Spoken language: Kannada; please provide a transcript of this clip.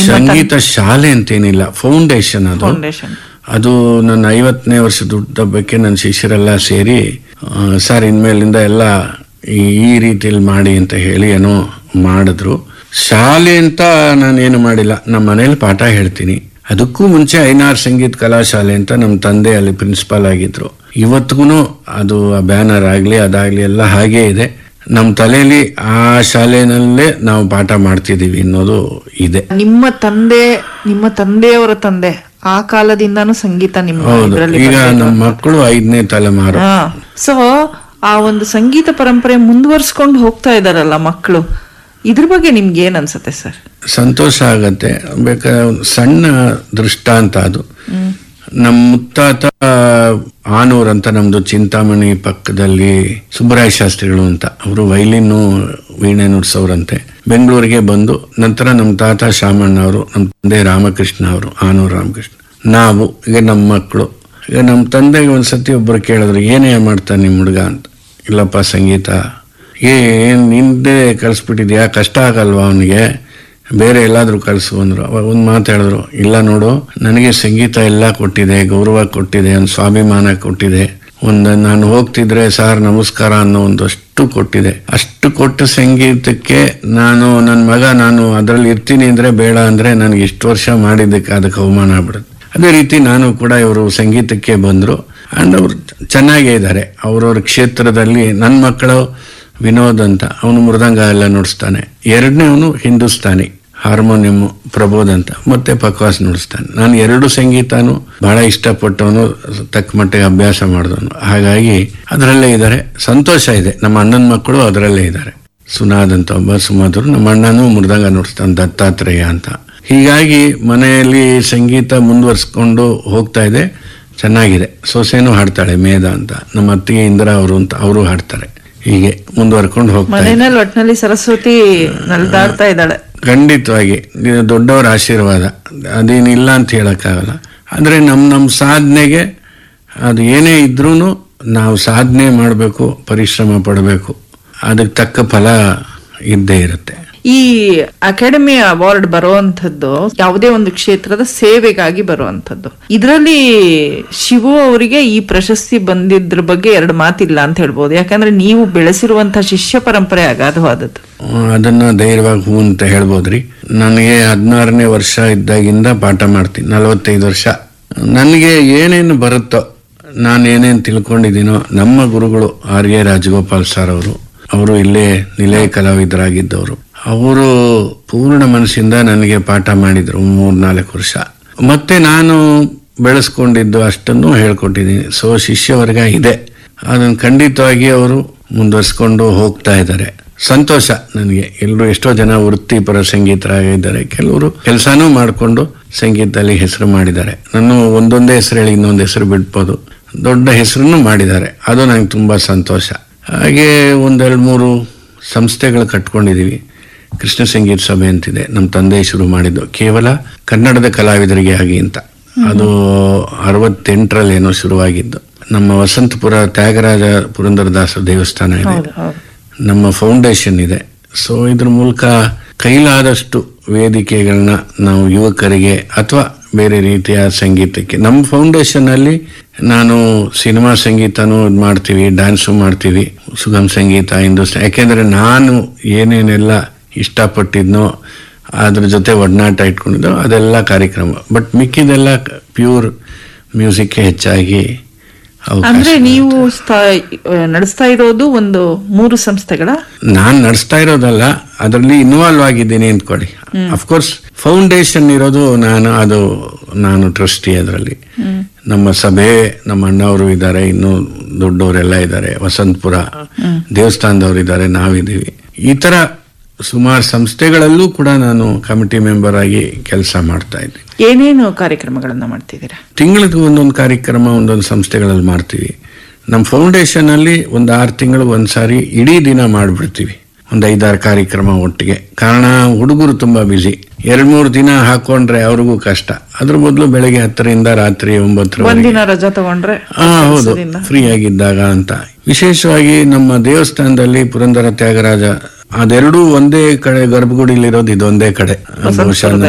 ಸಂಗೀತ ಶಾಲೆ ಅಂತೇನಿಲ್ಲ ಫೌಂಡೇಶನ್ ಅದು ಫೌಂಡೇಶನ್ ಅದು ನನ್ನ ಐವತ್ತನೇ ವರ್ಷದ ಹುಟ್ಟುಹಬ್ಬಕ್ಕೆ ನನ್ನ ಶಿಷ್ಯರೆಲ್ಲ ಸೇರಿ ಆ, ಸರ್ ಇನ್ಮೇಲಿಂದ ಎಲ್ಲ ಈ ಈ ರೀತಿಯಲ್ಲಿ ಮಾಡಿ ಅಂತ ಹೇಳಿ ಏನೋ ಮಾಡಿದ್ರು ಶಾಲೆ ಅಂತ ನಾನೇನು ಮಾಡಿಲ್ಲ ನಮ್ಮ ಮನೇಲಿ ಪಾಠ ಹೇಳ್ತೀನಿ ಅದಕ್ಕೂ ಮುಂಚೆ ಐನಾರ್ ಸಂಗೀತ ಕಲಾಶಾಲೆ ಅಂತ ನಮ್ಮ ತಂದೆ ಅಲ್ಲಿ ಪ್ರಿನ್ಸಿಪಾಲ್ ಆಗಿದ್ರು ಇವತ್ತಿಗೂ ಅದು ಆ ಬ್ಯಾನರ್ ಆಗಲಿ ಅದಾಗಲಿ ಎಲ್ಲ ಹಾಗೇ ಇದೆ ನಮ್ಮ ತಲೆಯಲ್ಲಿ ಆ ಶಾಲೆನಲ್ಲೇ ನಾವು ಪಾಠ ಮಾಡ್ತಿದ್ದೀವಿ ಅನ್ನೋದು ಇದೆ ನಿಮ್ಮ ತಂದೆ ನಿಮ್ಮ ತಂದೆಯವರ ತಂದೆ ಆ ಕಾಲದಿಂದಾನು ಸಂಗೀತ ನಿಮ್ಮ ಹೌದು ಇದರಲ್ಲಿ ಈಗ ನಮ್ಮ ಮಕ್ಕಳು ಐದನೇ ತಲೆಮಾರು ಸೊ ಆ ಒಂದು ಸಂಗೀತ ಪರಂಪರೆ ಮುಂದುವರ್ಸ್ಕೊಂಡು ಹೋಗ್ತಾ ಇದಾರಲ್ಲ ಮಕ್ಕಳು ಇದ್ರ ಬಗ್ಗೆ ನಿಮ್ಗೆ ಏನ್ ಅನ್ಸುತ್ತೆ ಸರ್ ಸಂತೋಷ ಆಗತ್ತೆ ಬೇಕಾದ್ರೆ ಒಂದು ಸಣ್ಣ ದೃಷ್ಟಾಂತ ಅದು ನಮ್ಮ ಮುತ್ತಾತ ಆನೂರ್ ಅಂತ ನಮ್ದು ಚಿಂತಾಮಣಿ ಪಕ್ಕದಲ್ಲಿ ಸುಬ್ಬರಾಯ ಶಾಸ್ತ್ರಿಗಳು ಅಂತ ಅವರು ವೈಲಿನ್ನು ವೀಣೆ ನುಡ್ಸೋರಂತೆ ಬೆಂಗಳೂರಿಗೆ ಬಂದು ನಂತರ ನಮ್ಮ ತಾತ ಶಾಮಣ್ಣ ಅವರು ನಮ್ಮ ತಂದೆ ರಾಮಕೃಷ್ಣ ಅವರು ಆನೂರ್ ರಾಮಕೃಷ್ಣ ನಾವು ಈಗ ನಮ್ಮ ಮಕ್ಕಳು ಈಗ ನಮ್ಮ ತಂದೆಗೆ ಒಂದ್ಸತಿ ಒಬ್ಬರು ಕೇಳಿದ್ರು ಏನೇ ಮಾಡ್ತಾನೆ ನಿಮ್ಮ ಹುಡುಗ ಅಂತ ಇಲ್ಲಪ್ಪ ಸಂಗೀತ ಏನ್ ನಿಂದೆ ಕಳಿಸ್ಬಿಟ್ಟಿದ್ಯಾ ಕಷ್ಟ ಆಗಲ್ವಾ ಅವನಿಗೆ ಬೇರೆ ಎಲ್ಲಾದ್ರೂ ಕಳಿಸು ಅಂದ್ರು ಅವಾಗ ಒಂದು ಮಾತು ಹೇಳಿದ್ರು ಇಲ್ಲ ನೋಡು ನನಗೆ ಸಂಗೀತ ಎಲ್ಲ ಕೊಟ್ಟಿದೆ ಗೌರವ ಕೊಟ್ಟಿದೆ ಒಂದು ಸ್ವಾಭಿಮಾನ ಕೊಟ್ಟಿದೆ ಒಂದು ನಾನು ಹೋಗ್ತಿದ್ರೆ ಸಾರ್ ನಮಸ್ಕಾರ ಅನ್ನೋ ಒಂದಷ್ಟು ಕೊಟ್ಟಿದೆ ಅಷ್ಟು ಕೊಟ್ಟ ಸಂಗೀತಕ್ಕೆ ನಾನು ನನ್ನ ಮಗ ನಾನು ಅದರಲ್ಲಿ ಇರ್ತೀನಿ ಅಂದ್ರೆ ಬೇಡ ಅಂದ್ರೆ ನನಗೆ ಇಷ್ಟು ವರ್ಷ ಮಾಡಿದ್ದಕ್ಕೆ ಅದಕ್ಕೆ ಅವಮಾನ ಆಗ್ಬಿಡುತ್ತೆ ಅದೇ ರೀತಿ ನಾನು ಕೂಡ ಇವರು ಸಂಗೀತಕ್ಕೆ ಬಂದರು ಅಂಡ್ ಅವರು ಚೆನ್ನಾಗೇ ಇದ್ದಾರೆ ಅವ್ರವ್ರ ಕ್ಷೇತ್ರದಲ್ಲಿ ನನ್ನ ಮಕ್ಕಳು ವಿನೋದ್ ಅಂತ ಅವನು ಮೃದಂಗ ಎಲ್ಲ ನುಡಿಸ್ತಾನೆ ಎರಡನೇ ಅವನು ಹಿಂದೂಸ್ತಾನಿ ಹಾರ್ಮೋನಿಯಂ ಪ್ರಬೋಧ್ ಅಂತ ಮತ್ತೆ ಪಕ್ವಾಸ್ ನುಡಿಸ್ತಾನೆ ನಾನು ಎರಡು ಸಂಗೀತನೂ ಬಹಳ ಇಷ್ಟಪಟ್ಟವನು ತಕ್ಕ ಮಟ್ಟಿಗೆ ಅಭ್ಯಾಸ ಮಾಡಿದವನು ಹಾಗಾಗಿ ಅದರಲ್ಲೇ ಇದ್ದಾರೆ ಸಂತೋಷ ಇದೆ ನಮ್ಮ ಅಣ್ಣನ ಮಕ್ಕಳು ಅದರಲ್ಲೇ ಇದ್ದಾರೆ ಸುನಾದ್ ಅಂತ ಒಬ್ಬ ಸುಮಧುರ್ ನಮ್ಮ ಅಣ್ಣನೂ ಮೃದಂಗ ನುಡಿಸ್ತಾನೆ ದತ್ತಾತ್ರೇಯ ಅಂತ ಹೀಗಾಗಿ ಮನೆಯಲ್ಲಿ ಸಂಗೀತ ಮುಂದುವರ್ಸ್ಕೊಂಡು ಹೋಗ್ತಾ ಇದೆ ಚೆನ್ನಾಗಿದೆ ಸೊಸೆನೂ ಹಾಡ್ತಾಳೆ ಮೇಧ ಅಂತ ನಮ್ಮ ಅತ್ತಿಗೆ ಇಂದಿರಾ ಅವರು ಅಂತ ಅವರು ಹಾಡ್ತಾರೆ ಹೀಗೆ ಮುಂದುವರ್ಕೊಂಡು ಹೋಗ್ತಾ ಇದೆ ಮನೆಯಲ್ಲಿ ಒಟ್ನಲ್ಲಿ ಸರಸ್ವತಿ ನಲ್ದಾಡ್ತಾ ಇದ್ದಾಳೆ ಖಂಡಿತವಾಗಿ ಇದು ದೊಡ್ಡವರ ಆಶೀರ್ವಾದ ಅದೇನಿಲ್ಲ ಅಂತ ಹೇಳಕ್ಕಾಗಲ್ಲ ಆದರೆ ನಮ್ಮ ನಮ್ಮ ಸಾಧನೆಗೆ ಅದು ಏನೇ ಇದ್ರೂ ನಾವು ಸಾಧನೆ ಮಾಡಬೇಕು ಪರಿಶ್ರಮ ಪಡಬೇಕು ಅದಕ್ಕೆ ತಕ್ಕ ಫಲ ಇದ್ದೇ ಇರುತ್ತೆ ಈ ಅಕಾಡೆಮಿ ಅವಾರ್ಡ್ ಬರುವಂತದ್ದು ಯಾವುದೇ ಒಂದು ಕ್ಷೇತ್ರದ ಸೇವೆಗಾಗಿ ಬರುವಂತದ್ದು ಇದರಲ್ಲಿ ಶಿವು ಅವರಿಗೆ ಈ ಪ್ರಶಸ್ತಿ ಬಂದಿದ್ರ ಬಗ್ಗೆ ಎರಡು ಮಾತಿಲ್ಲ ಅಂತ ಹೇಳ್ಬೋದು ಯಾಕಂದ್ರೆ ನೀವು ಬೆಳೆಸಿರುವಂತಹ ಶಿಷ್ಯ ಪರಂಪರೆ ಅಗಾಧವಾದದ್ದು ಅದನ್ನ ಧೈರ್ಯವಾಗಿ ಹೂ ಅಂತ ಹೇಳ್ಬೋದ್ರಿ ನನಗೆ ಹದಿನಾರನೇ ವರ್ಷ ಇದ್ದಾಗಿಂದ ಪಾಠ ಮಾಡ್ತೀನಿ ನಲವತ್ತೈದು ವರ್ಷ ನನಗೆ ಏನೇನು ಬರುತ್ತೋ ನಾನು ಏನೇನು ತಿಳ್ಕೊಂಡಿದ್ದೀನೋ ನಮ್ಮ ಗುರುಗಳು ಆರ್ ಎ ರಾಜಗೋಪಾಲ್ ಸರ್ ಅವರು ಅವರು ಇಲ್ಲೇ ನಿಲಯ ಕಲಾವಿದರಾಗಿದ್ದವರು ಅವರು ಪೂರ್ಣ ಮನಸ್ಸಿಂದ ನನಗೆ ಪಾಠ ಮಾಡಿದ್ರು ಮೂರ್ನಾಲ್ಕು ವರ್ಷ ಮತ್ತೆ ನಾನು ಬೆಳೆಸ್ಕೊಂಡಿದ್ದು ಅಷ್ಟನ್ನು ಹೇಳ್ಕೊಟ್ಟಿದ್ದೀನಿ ಸೊ ಶಿಷ್ಯವರ್ಗ ಇದೆ ಅದನ್ನು ಖಂಡಿತವಾಗಿ ಅವರು ಮುಂದುವರ್ಸ್ಕೊಂಡು ಹೋಗ್ತಾ ಇದ್ದಾರೆ ಸಂತೋಷ ನನಗೆ ಎಲ್ಲರೂ ಎಷ್ಟೋ ಜನ ವೃತ್ತಿಪರ ಸಂಗೀತರಾಗಿದ್ದಾರೆ ಕೆಲವರು ಕೆಲಸನೂ ಮಾಡಿಕೊಂಡು ಸಂಗೀತದಲ್ಲಿ ಹೆಸರು ಮಾಡಿದ್ದಾರೆ ನಾನು ಒಂದೊಂದೇ ಹೆಸರು ಹೇಳಿ ಇನ್ನೊಂದು ಹೆಸರು ಬಿಡ್ಬೋದು ದೊಡ್ಡ ಹೆಸರನ್ನು ಮಾಡಿದ್ದಾರೆ ಅದು ನನಗೆ ತುಂಬಾ ಸಂತೋಷ ಹಾಗೆ ಒಂದೆರಡು ಮೂರು ಸಂಸ್ಥೆಗಳು ಕಟ್ಕೊಂಡಿದ್ದೀವಿ ಕೃಷ್ಣ ಸಂಗೀತ ಸಭೆ ಅಂತಿದೆ ನಮ್ಮ ತಂದೆ ಶುರು ಮಾಡಿದ್ದು ಕೇವಲ ಕನ್ನಡದ ಕಲಾವಿದರಿಗೆ ಆಗಿ ಅಂತ ಅದು ಅರವತ್ತೆಂಟರಲ್ಲಿ ಏನೋ ಶುರುವಾಗಿದ್ದು ನಮ್ಮ ವಸಂತಪುರ ತ್ಯಾಗರಾಜ ಪುರಂದರದಾಸ ದೇವಸ್ಥಾನ ಇದೆ ನಮ್ಮ ಫೌಂಡೇಶನ್ ಇದೆ ಸೊ ಇದ್ರ ಮೂಲಕ ಕೈಲಾದಷ್ಟು ವೇದಿಕೆಗಳನ್ನ ನಾವು ಯುವಕರಿಗೆ ಅಥವಾ ಬೇರೆ ರೀತಿಯ ಸಂಗೀತಕ್ಕೆ ನಮ್ಮ ಫೌಂಡೇಶನ್ ಅಲ್ಲಿ ನಾನು ಸಿನಿಮಾ ಸಂಗೀತನೂ ಇದ್ ಮಾಡ್ತೀವಿ ಡ್ಯಾನ್ಸು ಮಾಡ್ತೀವಿ ಸುಗಮ ಸಂಗೀತ ಹಿಂದೂಸ್ತಾನ್ ಯಾಕೆಂದ್ರೆ ನಾನು ಏನೇನೆಲ್ಲ ಇಷ್ಟಪಟ್ಟಿದ್ನೋ ಅದ್ರ ಜೊತೆ ಒಡನಾಟ ಇಟ್ಕೊಂಡಿದ್ದೋ ಅದೆಲ್ಲ ಕಾರ್ಯಕ್ರಮ ಬಟ್ ಮಿಕ್ಕಿದೆಲ್ಲ ಪ್ಯೂರ್ ಮ್ಯೂಸಿಕ್ಗೆ ಹೆಚ್ಚಾಗಿ ಅವಕಾಶ ಅಂದ್ರೆ ನೀವು ಸ್ಥಾ- ನಡೆಸ್ತಾ ಇರೋದು ಒಂದು ಮೂರು ಸಂಸ್ಥೆಗಳ ನಾನ್ ನಡೆಸ್ತಾ ಇರೋದಲ್ಲ ಅದರಲ್ಲಿ ಇನ್ವಾಲ್ವ್ ಆಗಿದ್ದೀನಿ ಅಂದ್ಕೊಳ್ಳಿ ಅಫ್ಕೋರ್ಸ್ ಫೌಂಡೇಶನ್ ಇರೋದು ನಾನು ಅದು ನಾನು ಟ್ರಸ್ಟಿ ಅದರಲ್ಲಿ ನಮ್ಮ ಸಭೆ ನಮ್ಮ ಅಣ್ಣವರು ಇದ್ದಾರೆ ಇನ್ನು ದೊಡ್ಡವರೆಲ್ಲ ಇದ್ದಾರೆ ವಸಂತಪುರ ದೇವಸ್ಥಾನದವರು ಇದ್ದಾರೆ ನಾವಿದ್ದೀವಿ ಈ ತರ ಸುಮಾರು ಸಂಸ್ಥೆಗಳಲ್ಲೂ ಕೂಡ ನಾನು ಕಮಿಟಿ ಮೆಂಬರ್ ಆಗಿ ಕೆಲಸ ಮಾಡ್ತಾ ಇದ್ದೀನಿ ಏನೇನು ಕಾರ್ಯಕ್ರಮಗಳನ್ನ ಮಾಡ್ತಿದ್ದೀರಾ ತಿಂಗಳಿಗೆ ಒಂದೊಂದು ಕಾರ್ಯಕ್ರಮ ಒಂದೊಂದು ಸಂಸ್ಥೆಗಳಲ್ಲಿ ಮಾಡ್ತೀವಿ ನಮ್ಮ ಫೌಂಡೇಶನ್ ಅಲ್ಲಿ ಒಂದು ಆರು ತಿಂಗಳು ಒಂದ್ಸಾರಿ ಇಡೀ ದಿನ ಮಾಡಿಬಿಡ್ತೀವಿ ಒಂದು ಐದಾರು ಕಾರ್ಯಕ್ರಮ ಒಟ್ಟಿಗೆ ಕಾರಣ ಹುಡುಗರು ತುಂಬಾ ಬ್ಯುಸಿ ಎರಡ್ ಮೂರು ದಿನ ಹಾಕೊಂಡ್ರೆ ಅವ್ರಿಗೂ ಕಷ್ಟ ಅದ್ರ ಬದಲು ಬೆಳಗ್ಗೆ ಹತ್ತರಿಂದ ರಾತ್ರಿ ಒಂಬತ್ತರವರೆಗೆ ಒಂದಿನ ರಜಾ ತಗೊಂಡ್ರೆ ಹಾ ಹೌದು ಫ್ರೀ ಆಗಿದ್ದಾಗ ಅಂತ ವಿಶೇಷವಾಗಿ ನಮ್ಮ ದೇವಸ್ಥಾನದಲ್ಲಿ ಪುರಂದರ ತ್ಯಾಗರಾಜ ಅದೆರಡೂ ಒಂದೇ ಕಡೆ ಗರ್ಭಗುಡಿಲಿರೋದು ಇದೊಂದೇ ಕಡೆ ಬಹುಶಃ